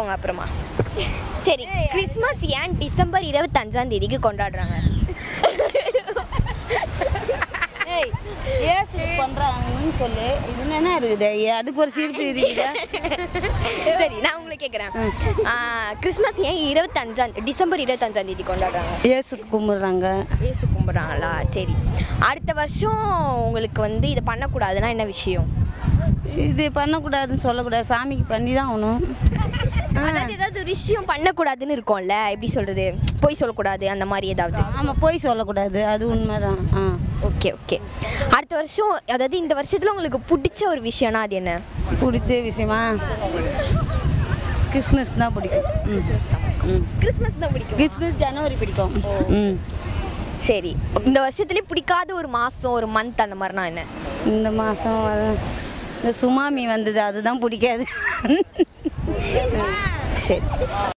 போங்க அப்புறமா சரி கிறிஸ்மஸ் ஏன் டிசம்பர் இருபத்தஞ்சாம் தேதிக்கு கொண்டாடுறாங்க ஏய் ஏசு பண்ணுறாங்கன்னு சொல்லு இதுல என்ன இருக்குது அதுக்கு ஒரு சிரிப்பு இருக்குது சரி நான் உங்களை கேட்குறேன் கிறிஸ்மஸ் ஏன் இருபத்தஞ்சாம் டிசம்பர் இருபத்தஞ்சாம் தேதி கொண்டாடுறாங்க ஏசுக்கு கும்பிட்றாங்க ஏசு கும்பிட்றாங்களா சரி அடுத்த வருஷம் உங்களுக்கு வந்து இதை பண்ணக்கூடாதுன்னா என்ன விஷயம் இது பண்ணக்கூடாதுன்னு சொல்லக்கூடாது சாமிக்கு பண்ணி தான் ஆகணும் அதாவது ஏதாவது ஒரு விஷயம் பண்ணக்கூடாதுன்னு இருக்கும்ல எப்படி சொல்றது போய் சொல்லக்கூடாது அந்த மாதிரி ஏதாவது ஆமாம் போய் சொல்லக்கூடாது அது உண்மைதான் ஆ ஓகே ஓகே அடுத்த வருஷம் அதாவது இந்த வருஷத்துல உங்களுக்கு பிடிச்ச ஒரு விஷயம்னா அது என்ன பிடிச்ச விஷயமா கிறிஸ்மஸ் தான் பிடிக்கும் ம் ம் கிறிஸ்மஸ் தான் பிடிக்கும் கிறிஸ்மஸ் ஜனவரி பிடிக்கும் ம் சரி இந்த வருஷத்துலேயே பிடிக்காத ஒரு மாதம் ஒரு மந்த் அந்த மாதிரினா என்ன இந்த மாதம் இந்த சுமாமி வந்தது அதுதான் பிடிக்காது சரி